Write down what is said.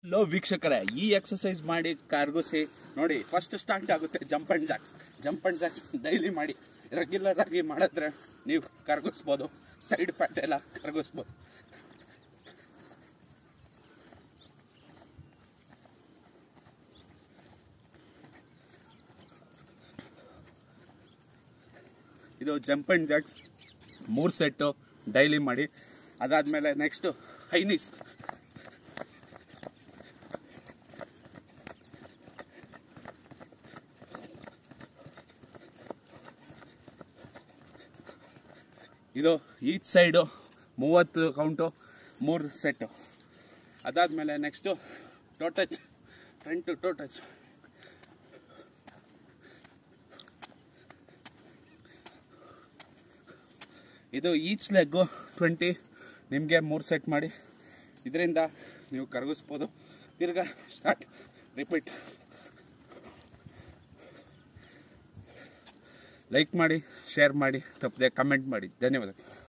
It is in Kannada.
ಲೋ ವೀಕ್ಷಕರೇ ಈ ಎಕ್ಸಸೈಸ್ ಮಾಡಿ ಕಾರ್ಗೋಸಿ ನೋಡಿ ಫಸ್ಟ್ ಸ್ಟಾರ್ಟ್ ಆಗುತ್ತೆ jump and jacks jump and jacks daily ಮಾಡಿ ರೆಗ್ಯುಲರ್ ಆಗಿ ಮಾಡಿದ್ರೆ ನೀವು ಕರ್ಗಿಸ್ಬೋದು ಸೈಡ್ ಪ್ಯಾಟ್ ಎಲ್ಲ ಕರ್ಗಿಸ್ಬೋದು ಇದು ಜಂಪ್ ಅಂಡ್ ಜಾಕ್ಸ್ ಮೂರು ಸೆಟ್ಟು ಡೈಲಿ ಮಾಡಿ ಅದಾದಮೇಲೆ ನೆಕ್ಸ್ಟು ಹೈನೀಸ್ ಇದು ಈಚ್ ಸೈಡು ಮೂವತ್ತು ಕೌಂಟು ಮೂರು ಸೆಟ್ಟು ಅದಾದಮೇಲೆ next toe touch front toe touch ಇದು ಈಚ್ ಲೆಗ್ಗು ಟ್ವೆಂಟಿ ನಿಮಗೆ ಮೂರು ಸೆಟ್ ಮಾಡಿ ಇದರಿಂದ ನೀವು ಕರಗಿಸ್ಬೋದು ತಿರ್ಗಾ ಸ್ಟಾರ್ಟ್ ರಿಪೀಟ್ ಲೈಕ್ ಮಾಡಿ ಶೇರ್ ಮಾಡಿ ತಪ್ಪದೆ ಕಮೆಂಟ್ ಮಾಡಿ ಧನ್ಯವಾದ